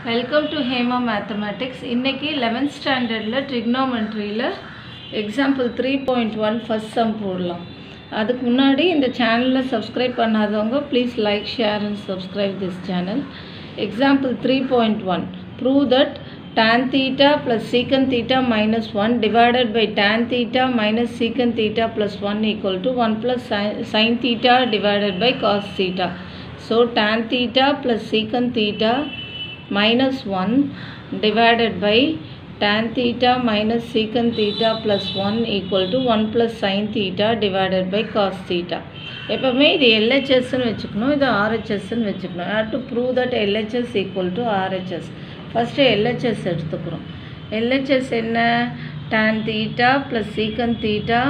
Welcome to Hema mathematics இன்றைக்கி eleventh ஸ்டாண்டர்டில் ட்ரிக்னோமெட்ரியில் example three point one first sum போடலாம் அதுக்கு முன்னாடி இந்த சேனலை சப்ஸ்கிரைப் பண்ணாதவங்க please like share and subscribe this channel example three point one prove that tan theta plus secant theta minus 1 divided by tan theta minus secant theta plus 1 equal to 1 plus sin, sin theta divided by cos theta. So tan theta plus secant theta minus 1 divided by tan theta minus secant theta plus 1 equal to 1 plus sin theta divided by cos theta. எப்போவுமே இது எல்ஹெச்எஸ்ன்னு வச்சுக்கணும் இது ஆர்ஹெச்எஸ்ன்னு வச்சுக்கணும் have to prove that LHS equal to RHS first LHS எடுத்துக்கிறோம் LHS என்ன tan theta plus secant theta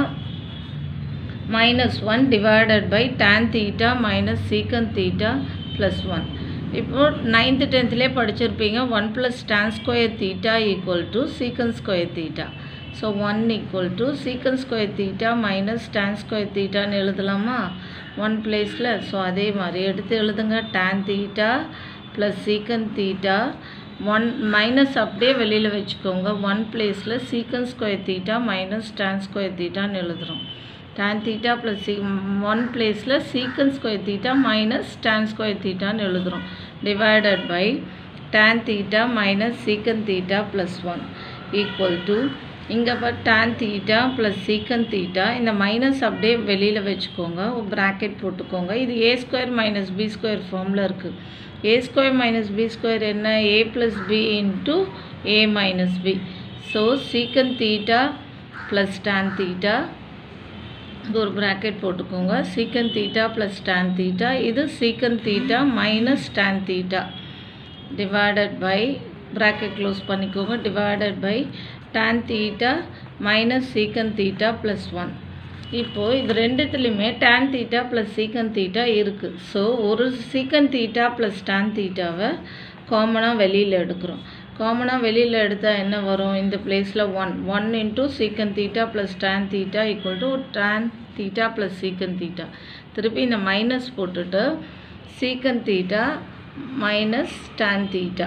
minus 1 divided by tan theta minus secant theta plus 1 இப்போ ninth டென்த்லேயே படிச்சிருப்பீங்க one plus tan square theta equal to secant square theta so one equal to secant square theta minus tan square தீட்டான்னு எழுதலாமா one பிளேஸில் so அதே மாதிரி எடுத்து எழுதுங்க tan theta plus secant theta one minus அப்படியே வெளியில் வச்சுக்கோங்க ஒன் பிளேஸில் secant square theta minus tan square தீட்டான்னு எழுதுகிறோம் tan theta plus c one பிளேஸில் secant square theta minus tan square தீட்டான்னு எழுதுகிறோம் divided by tan theta minus secant theta plus one equal to இங்கே இப்போ tan theta plus secant theta இந்த minus அப்படியே வெளியில் வச்சுக்கோங்க ப்ராக்கெட் போட்டுக்கோங்க இது A square minus B square ஃபார்மில் இருக்குது A square minus B square என்ன A plus B into A minus B so secant theta plus tan theta இது ஒரு ப்ராக்கெட் போட்டுக்கோங்க சீக்கன் தீட்டா ப்ளஸ் டேன் தீட்டா இது secant theta minus tan theta divided by bracket close பண்ணிக்கோங்க divided by tan theta minus secant theta plus one இப்போது இது ரெண்டுத்துலேயுமே tan theta plus secant theta இருக்குது ஸோ ஒரு சீக்கன் தீட்டா ப்ளஸ் டேன் தீட்டாவை காமனாக வெளியில் எடுக்கிறோம் காமனாக வெளியில் எடுத்தால் என்ன வரும் இந்த பிளேஸில் one one into secant theta plus tan theta equal to tan theta plus secant theta திருப்பி இந்த மைனஸ் போட்டுட்டு சீக்கன் தீட்டா மைனஸ் டேன் தீட்டா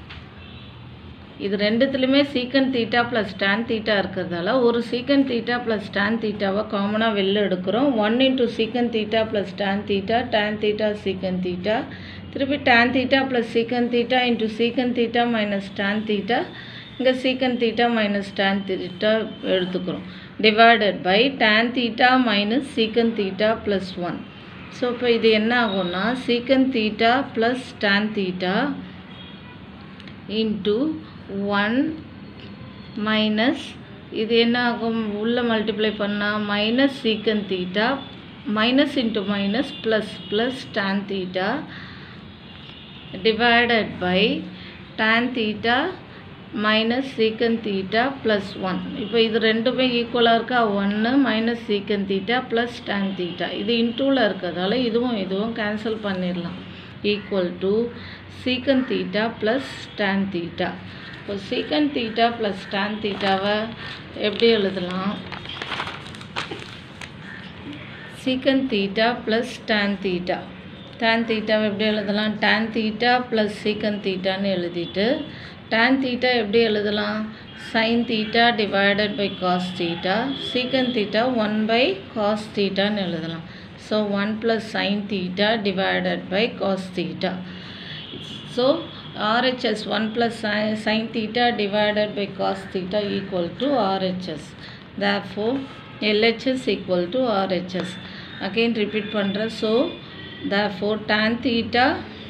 இது ரெண்டுத்துலேயுமே சீக்கன் தீட்டா ப்ளஸ் டேன் தீட்டா இருக்கிறதால ஒரு சீக்கன் தீட்டா ப்ளஸ் டேன் தீட்டாவை காமனாக வெளில எடுக்கிறோம் one into secant theta plus tan theta tan theta secant theta திருப்பி tan theta plus secant theta into secant theta minus tan theta இங்கே secant theta minus tan theta எடுத்துக்கிறோம் divided by tan theta minus secant theta plus one so இப்போ இது என்ன ஆகும்னா secant theta plus tan theta into one minus இது என்ன ஆகும் உள்ளே மல்டிப்ளை பண்ணால் minus secant theta minus into minus plus plus tan theta divided by tan theta minus secant theta plus 1 இப்போ இது ரெண்டுமே ஈக்குவலாக இருக்கா ஒன்று minus secant theta plus tan theta இது இன்டூவில் இருக்கிறதால இதுவும் இதுவும் கேன்சல் பண்ணிடலாம் equal to secant theta plus tan theta இப்போ சீக்கன் தீட்டா ப்ளஸ் டேன் தீட்டாவை எப்படி எழுதலாம் secant theta plus tan theta tan தீட்டாவை எப்படி எழுதலாம் tan தீட்டா ப்ளஸ் சீக்கன் தீட்டான்னு எழுதிட்டு tan தீட்டா எப்படி எழுதலாம் sine theta divided by cos theta secant theta one by cos தீட்டான்னு எழுதலாம் so one plus sine theta divided by cos theta so RHS 1 plus sin theta divided by cos theta equal to RHS. Therefore, LHS equal to RHS. Again repeat பண்ணுறேன் so therefore tan theta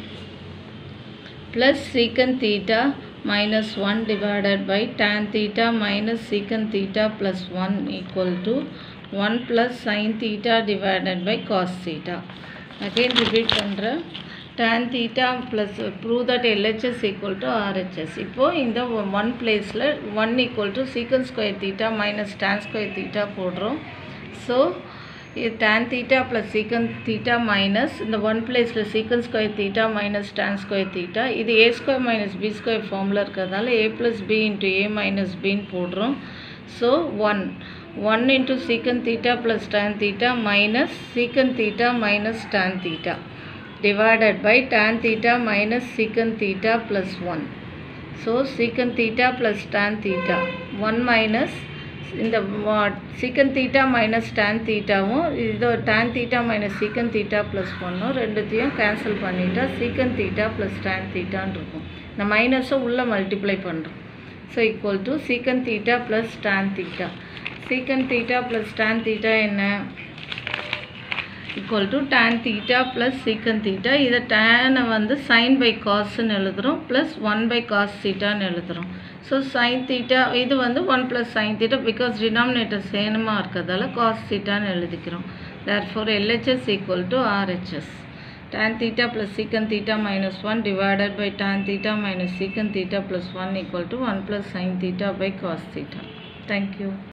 plus secant theta minus 1 divided by tan theta minus secant theta plus 1 equal to 1 plus sin theta divided by cos theta. Again repeat பண்ணுறேன் tan theta plus prove that LHS equal to RHS. இப்போது இந்த one பிளேஸில் one equal to secant square theta minus tan square theta போடுறோம் so இது tan theta plus secant theta minus இந்த one பிளேஸில் secant square theta minus tan square theta இது A square minus B square ஃபார்மில் இருக்கிறதால A plus B into A minus பின்னு போடுறோம் so one one into secant theta plus tan theta minus secant theta minus tan theta divided by tan theta minus secant theta plus 1 so secant theta plus tan theta one minus இந்த secant theta minus tan தீட்டாவும் இதோ tan theta minus secant theta plus ஒன்னும் ரெண்டுத்தையும் cancel பண்ணிட்டா சீக்கன் theta plus tan தீட்டான்னு இருக்கும் இந்த மைனஸை உள்ளே மல்டிப்ளை பண்ணுறோம் so equal to secant theta plus tan theta secant theta plus tan theta என்ன equal to tan theta plus secant theta இதை டேனை வந்து சைன் பை காஸ்ன்னு எழுதுகிறோம் ப்ளஸ் ஒன் பை காஸ் தீட்டான்னு எழுதுகிறோம் ஸோ சைன் தீட்டா இது வந்து one plus sine theta because denominator சேனமாக இருக்கிறதால காஸ் தீட்டான்னு எழுதிக்கிறோம் therefore LHS equal to RHS tan theta plus secant theta minus 1 divided by tan theta minus secant theta plus 1 equal to 1 plus sin theta by cos theta. Thank you.